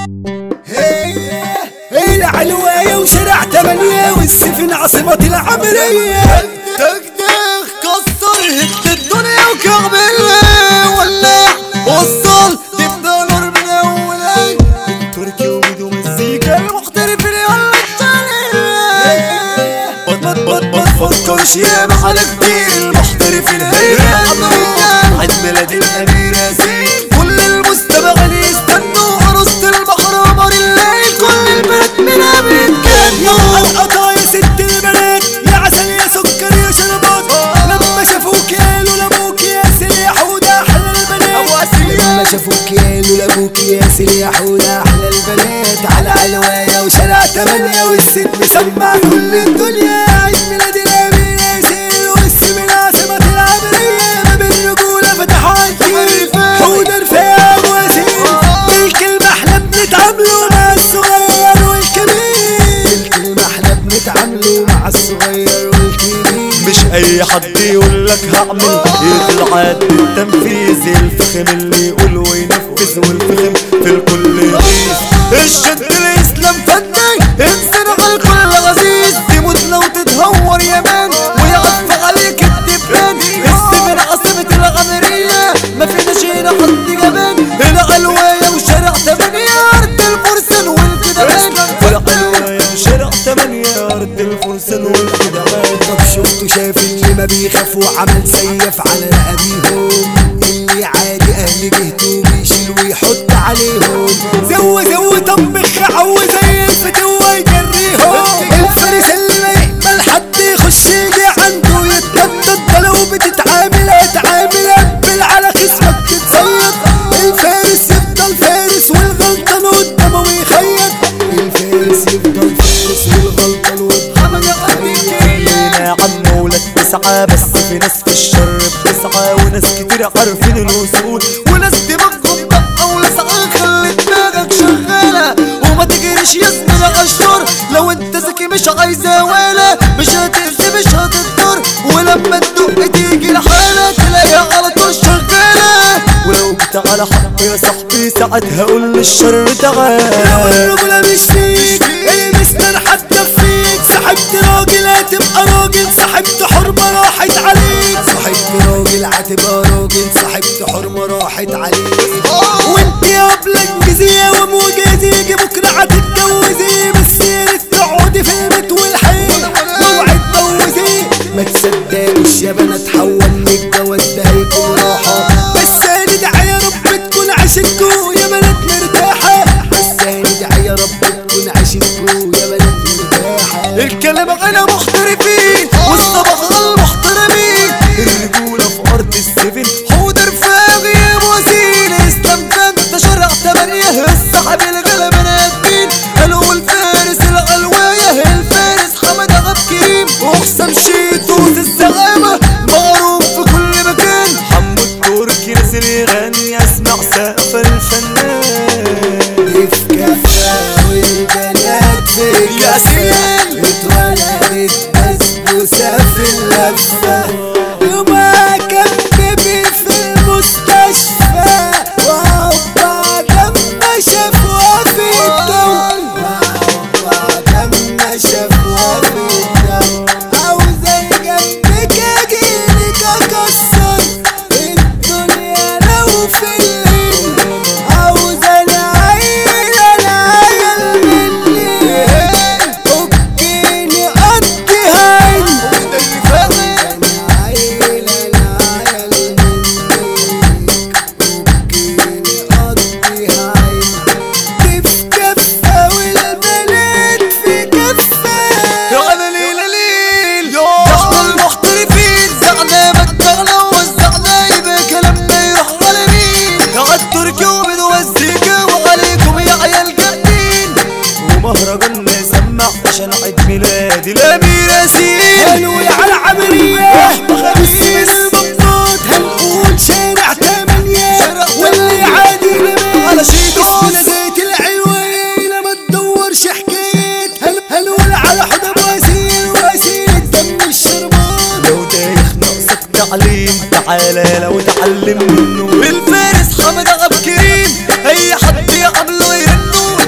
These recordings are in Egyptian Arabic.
العلواية وشارع تمانية والسفن عاصمة العمرية دغدغ كسر هد الدنيا وكعبل ولع وصل تبدا نور من اولك تركي وبدو مزيكا المحترفين يلا بط بط بط بط فكرش يا محل كبير المحترفين هيعملوا عيد ميلاد الامير ياسين كل المستمعين يستنوا عروسة البحر قمر الليل كل البنات منها بيتجنوا القطا يا ست البنات يا عسل يا سكر يا شربات لما شافوك قالوا لابوك يا سليح وده احلى البنات لما شافوك قالوا لابوك يا سليح وده احلى البنات على علواية وشارع تمانية والست مسمع كل الدنيا عيد ميلاد الامير ياسين والسم العاصمة العمرية ما بين رجولة فتحوا عالكيف حودة رفاع وسيم بالكلمة احنا بنتعاملوا مع الصغير والكبير بالكلمة احنا بنتعاملوا مع الصغير والكبير مش اي حد يقول لك هعمل يطلع قد التنفيذ الفخم اللي يقول وينفذ والفخم في الكل يغيظ الشد الاسلام فني انسان على الكل عزيز تموت لو تتهور يا مان ويعطف عليك الدبان السفن عاصمة العمرية ما فيناش هنا حد جبان العلواية وشارع تمانية ارض الفرسان والكدبان العلواية وشارع تمانية ارض الفرسان والكدبان طب شفتوا شاف اللي ما بيخاف وعمل سيف على رقابيهم اللي عادي اهل جهته بيشيل ويحط عليهم زو زو طبخ عو زي الفتوة يجريهم الفارس اللي ما يقبل حد يخش يجي عنده يتنطط ده لو بتتعامل هتعامل قبل على خصمك تتصيد الفارس يفضل فارس والغلطان قدامه ويخيط الفارس يفضل فارس والغلطان قدامه خلينا يا عم ولاد تسعة بس في ناس في الشر بتسعى وناس كتير عارفين الوصول وناس دماغهم بقى ولسعة خلي دماغك شغالة وما تجريش يا زميلي على الشر لو انت ذكي مش عايزة ولا مش هتأذي مش هتضطر ولما تدق تيجي الحالة تلاقيها على طول شغالة ولو جيت على حق يا صاحبي ساعتها قول للشر لو تعالى الرجولة مش فيك المستر حتى فيك صاحبت راجل هتبقى راجل صاحبت حرمة راحت عليك صاحبت راجل هتبقى راجل صاحبت حرمة راحت عليك وانت يا ابلة انجزية وموجزي يجي بكرة هتتجوزي بس يا ريت تقعدي في البيت والحين واوعي تجوزي ما تصدقش يا بنات حول الجواز ده هيكون راحة بس ندعي يا رب تكون عشتكوا يا بنات مرتاحة بس ندعي يا رب تكون عشتكوا يا بنات مرتاحة الكلام على محترفين والصباح على المحترمين الرجولة في أرض السفن حوض رفاقي وسيل اسلام فانت شرع تمانية الصاحب الغلبة نادين قالوا الفارس العلواية الفارس حمد عبد كريم وحسام شيتوس الزعامة معروف في كل مكان حمو التركي نازل يغني اسمع سقف الفنان في كفة والبنات في ياسين. اتولدت بسبوسة في اللفة يومها كان بيبي في المستشفى وهوبا لما شافوها في الدم وهوبا لما شافوها في الدم عاوزة جنبك اجيلك اكسر الدنيا لو في الليل عاوزة العيلة العيل مني فكيني قضيها عين العيلة العيل مني فكيني قضيها عين دي في كفة والبنات في كفة يا ليل ليل احنا المحترفين زعنا مدغنا وزعنا يبقى كلامنا يروح على مين يا التركي وبنوزيكا وعليكم يا عيال جامدين ومهرجان نسمع عشان عيد ميلاد الامير ياسين هنقول على عملية باسم المبسوط هنقول شارع تمانية واللي عادي لمن على شي دوس. اسمنا زيت العلوية ما تدورش حكاية هن- هنقول على حدا وسيل وسيل الدم الشربان لو دايخ ناقصك تعليم تعالى لو تعلم منه الفارس حمد عبد كريم اي حد يعمله يرنه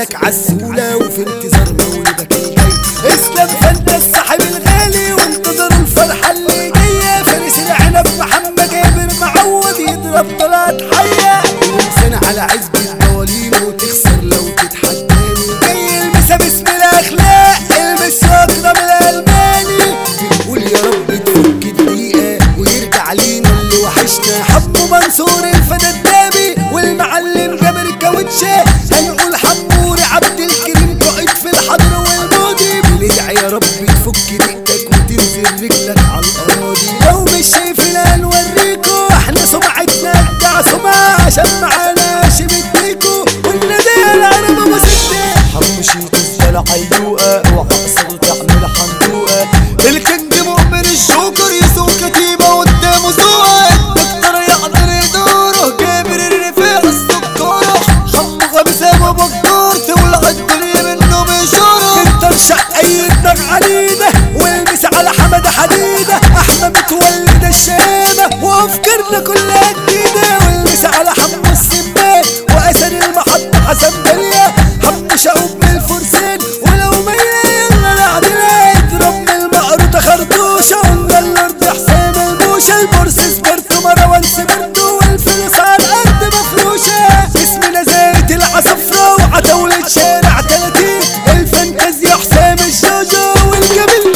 لك عالسولة وفي انتظار مولدك الجاي اسلام فانت الصاحب الغالي وانتظر الفرحة اللي جاية فارس العنب محمد جابر معود يضرب طلعت حية وانسان على عزب الدوالين وتخسر لو تتحداني جاي المسا باسم الاخلاق المس اكرم الالماني بنقول يا رب تفك الدقيقة ويرجع لينا اللي وحشنا حمو منصور الفدا الدامي والمعلم جابر كاوتشا هنقول حموري عبد الكريم قائد في الحضر والماضي بندعي يا رب تفك دقتك وتنزل رجلك على الاراضي لو مش شايفنا نوريكو احنا سمعتنا بتاع سمعة عشان معانا شبتيكو والندى العرب ابو ستة حمشي تزجل عيوقة وحقصر تعمل حندوقة الكنج مؤمن الشوكر يسوق كتيبة قدامه سوقة الدكتور يقدر يدوره جابر الرفاع السكارة حمو خمسة ابو بكار تولع الدنيا منه بشارة انت مشقي دماغ عنيدة والمس على حمد حديدة احمد متولد الشهامة وافكارنا كلها جديدة والمس على حمو السمان واسد المحطة حسن بلية حمو شعوب من الفرسان ولو مية يلا نعدلها اضرب من المقروطة خرطوشة قلنا الارض حسام الموشة البورس سبرتو مروان سبرتو والفلوس على الارض مفروشة اسمنا زايد العصفرة وعتولة شارع 30 الفانتازيا حسام الجوجو والجميل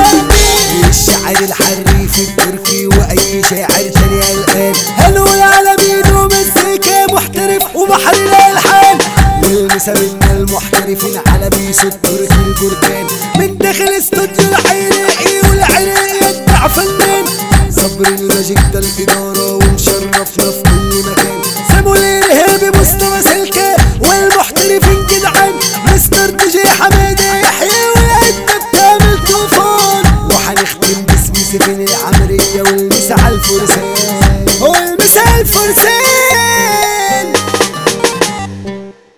ده الشاعر الحريف التركي واي شاعر تاني الان هنقول على مين ومزيكا محترف وبحر الالحان والمسا منا المحترفين على بيسو التركي البركان من داخل استوديو العراقي والعراقي يدع فنان صبر الماجيك ده الاداره ومشرفنا في كل مكان سابوا الارهابي مصطفى سلكه والمحترفين جدعان مستر دي جي حماده يحيى والعده بتعمل طوفان وهنختم باسم سفن العمريه والمسا على الفرسان